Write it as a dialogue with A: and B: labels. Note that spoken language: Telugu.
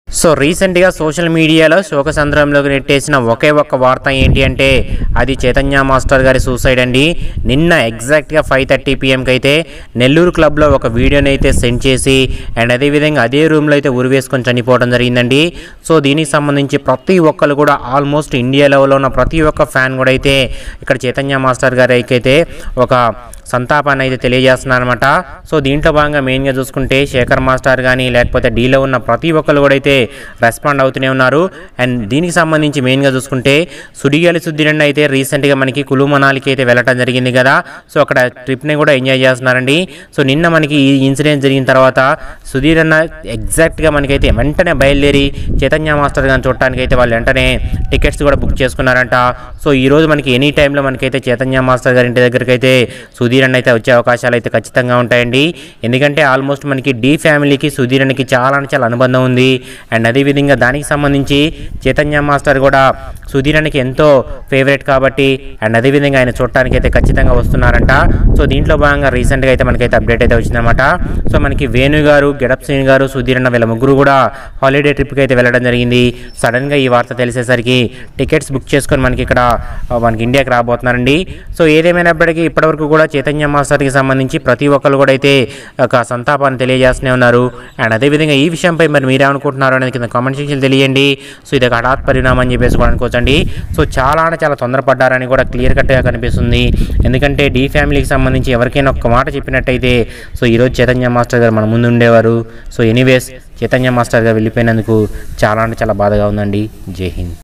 A: సో రీసెంట్గా సోషల్ మీడియాలో శోకసంద్రంలోకి నెట్టేసిన ఒకే ఒక్క వార్త ఏంటి అంటే అది చైతన్య మాస్టర్ గారి సూసైడ్ అండి నిన్న ఎగ్జాక్ట్గా ఫైవ్ థర్టీ పిఎంకి అయితే నెల్లూరు క్లబ్లో ఒక వీడియోని అయితే సెండ్ చేసి అండ్ అదేవిధంగా అదే రూమ్లో అయితే ఉరివేసుకొని చనిపోవడం జరిగిందండి సో దీనికి సంబంధించి ప్రతి ఒక్కరు కూడా ఆల్మోస్ట్ ఇండియా లెవెల్లో ఉన్న ప్రతి ఒక్క ఫ్యాన్ కూడా అయితే ఇక్కడ చైతన్య మాస్టర్ గారికి అయితే ఒక సంతాపాన్ని అయితే తెలియజేస్తున్నారనమాట సో దీంట్లో భాగంగా మెయిన్గా చూసుకుంటే శేఖర్ మాస్టర్ కానీ లేకపోతే డీలో ఉన్న ప్రతి ఒక్కరు కూడా అయితే రెస్పాండ్ అవుతూనే ఉన్నారు అండ్ దీనికి సంబంధించి మెయిన్గా చూసుకుంటే సుడిగాలి సుద్దిరన్న అయితే రీసెంట్గా మనకి కులు మనాలికి అయితే వెళ్ళటం జరిగింది కదా సో అక్కడ ట్రిప్ని కూడా ఎంజాయ్ చేస్తున్నారండి సో నిన్న మనకి ఈ ఇన్సిడెంట్ జరిగిన తర్వాత సుధీర్ అన్న ఎగ్జాక్ట్గా మనకైతే వెంటనే బయలుదేరి చైతన్య మాస్టర్ గారిని చూడటానికి అయితే వాళ్ళు వెంటనే టికెట్స్ కూడా బుక్ చేసుకున్నారంట సో ఈ రోజు మనకి ఎనీ టైంలో మనకైతే చైతన్య మాస్టర్ గారి ఇంటి దగ్గరికి అయితే సుధీర్ అన్న అయితే వచ్చే అవకాశాలు అయితే ఖచ్చితంగా ఉంటాయండి ఎందుకంటే ఆల్మోస్ట్ మనకి డి ఫ్యామిలీకి సుధీర్ అన్నకి చాలా అంటే చాలా అనుబంధం ఉంది అండ్ అదేవిధంగా దానికి సంబంధించి చైతన్య మాస్టర్ కూడా సుధీర్ అన్నకి ఎంతో ఫేవరెట్ కాబట్టి అండ్ అదేవిధంగా ఆయన చూడటానికి అయితే ఖచ్చితంగా వస్తున్నారంట సో దీంట్లో భాగంగా రీసెంట్గా అయితే మనకైతే అప్డేట్ అయితే వచ్చిందన్నమాట సో మనకి వేణు గారు గెడప్ శ్రీని గారు సుధీర్ అన్న వీళ్ళ ముగ్గురు కూడా హాలిడే ట్రిప్కి అయితే వెళ్ళడం జరిగింది సడన్గా ఈ వార్త తెలిసేసరికి టికెట్స్ బుక్ చేసుకొని మనకి ఇక్కడ ఆ, మనకి ఇండియాకి రాబోతున్నారండి సో ఏదేమైనప్పటికీ ఇప్పటివరకు కూడా చైతన్య మాస్టర్కి సంబంధించి ప్రతి ఒక్కరు కూడా అయితే ఒక సంతాపాన్ని తెలియజేస్తూనే ఉన్నారు అండ్ అదేవిధంగా ఈ విషయంపై మరి మీరేమనుకుంటున్నారు అనేది కింద కామెంట్ సెక్షన్ తెలియండి సో ఇది ఒక హఠాత్ పరిణామం అని చెప్పేసి కూడా అనుకోవచ్చండి సో చాలా అంటే చాలా తొందరపడ్డారని కూడా క్లియర్ కట్గా కనిపిస్తుంది ఎందుకంటే డీ ఫ్యామిలీకి సంబంధించి ఎవరికైనా ఒక్క మాట చెప్పినట్టయితే సో ఈరోజు చైతన్య మాస్టర్ గారు మన ముందు ఉండేవారు సో ఎనీవేస్ చైతన్య మాస్టర్ గారు వెళ్ళిపోయినందుకు చాలా అంటే చాలా బాధగా ఉందండి జై హింద్